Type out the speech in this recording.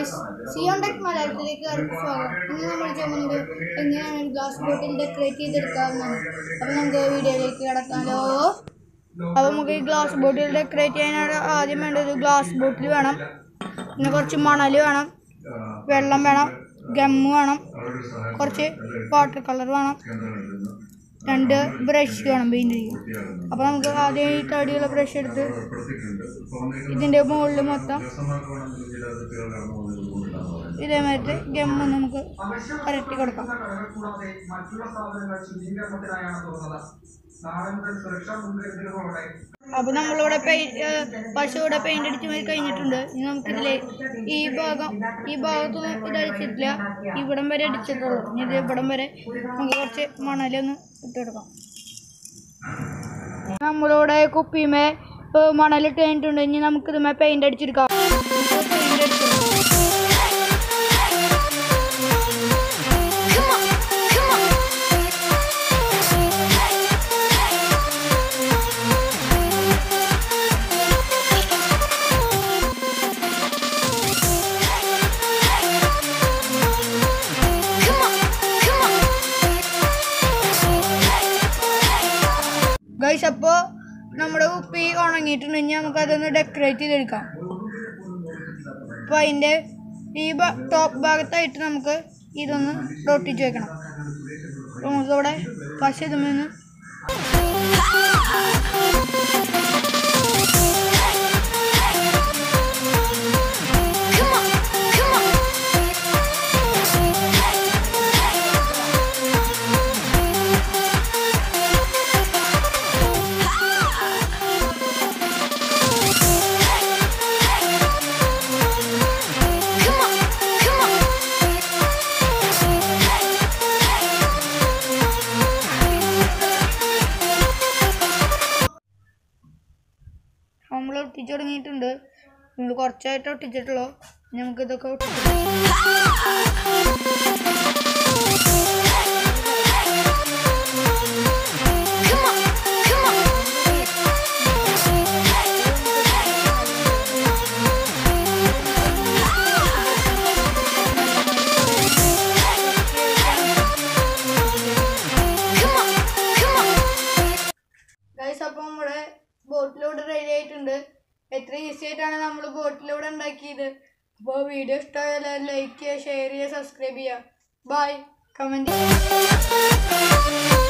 guys Zion tech മലയാളത്തിലേക്ക് എല്ലാവർക്കും സ്വാഗതം ഇന്ന് നമ്മൾ ചെയ്യുന്നത് എങ്ങനെയാണ് ഒരു ഗ്ലാസ് ബോട്ടിൽ ഡെക്കറേറ്റ് ചെയ്തെടുക്കാവുന്നതാണ് അപ്പോൾ നമുക്ക് വീഡിയോയിലേക്ക് കിടക്കാമല്ലോ അപ്പോൾ നമുക്ക് ഈ ഗ്ലാസ് ബോട്ടിൽ ഡെക്കറേറ്റ് ചെയ്യാനാണ് ആദ്യം വേണ്ടത് ഗ്ലാസ് ബോട്ടിൽ വേണം പിന്നെ കുറച്ച് മണൽ വേണം വെള്ളം വേണം ഗമ്മ് വേണം കുറച്ച് വാട്ടർ കളർ വേണം രണ്ട് ബ്രഷ് വേണം പെയിൻ്റ് ചെയ്യാൻ അപ്പോൾ നമുക്ക് ആദ്യം ഈ തടിയുള്ള ബ്രഷ് എടുത്ത് ഇതിൻ്റെ മുകളിൽ മൊത്തം ഇതേമാതിരി ഗമ്മ് നമുക്ക് പരട്ടി കൊടുക്കാം അപ്പോൾ നമ്മളിവിടെ പെയിന്റ് പശുവിടെ പെയിന്റ് അടിച്ച് പോയി കഴിഞ്ഞിട്ടുണ്ട് ഇനി നമുക്കിതിലെ ഈ ഭാഗം ഈ ഭാഗത്തൊന്നും ഇത് അടിച്ചിട്ടില്ല ഇവിടം വരെ അടിച്ചിട്ടുള്ളൂ ഇനി ഇത് ഇവിടം വരെ നമുക്ക് കുറച്ച് മണലൊന്ന് ഇട്ടെടുക്കാം നമ്മളിവിടെ കുപ്പിമേ ഏഹ്, മണലിട്ട് കഴിഞ്ഞിട്ടുണ്ട് ഇനി നമുക്കിതുമേ പെയിന്റ് അടിച്ചെടുക്കാം പെയിന്റ് അടിച്ചെടുക്കാം ഗൈസ് അപ്പോൾ നമ്മുടെ ഉപ്പി ഉണങ്ങിയിട്ടുണ്ടെങ്കിൽ നമുക്ക് അതൊന്ന് ഡെക്കറേറ്റ് ചെയ്തെടുക്കാം അപ്പോൾ അതിൻ്റെ ഈ ടോപ്പ് ഭാഗത്തായിട്ട് നമുക്ക് ഇതൊന്ന് ഒട്ടിച്ച് വെക്കണം അപ്പോൾ നമുക്കിവിടെ പശ ഇതുമെന്ന് നമ്മൾ ഒട്ടിച്ച് തുടങ്ങിയിട്ടുണ്ട് നമ്മൾ കുറച്ചായിട്ട് ഒട്ടിച്ചിട്ടുള്ളൂ ഇനി നമുക്ക് ഇതൊക്കെ ഒട്ടിച്ച് ഗൈസ് അപ്പം നമ്മുടെ ബോട്ടിലൂടെ റെഡി ആയിട്ടുണ്ട് എത്ര ഈസി ആയിട്ടാണ് നമ്മൾ ബോട്ടിലൂടെ ഉണ്ടാക്കിയത് അപ്പോൾ വീഡിയോ ഇഷ്ടമായാൽ ലൈക്ക് ചെയ്യുക ഷെയർ ചെയ്യുക സബ്സ്ക്രൈബ് ചെയ്യുക ബൈ കമൻറ്റ്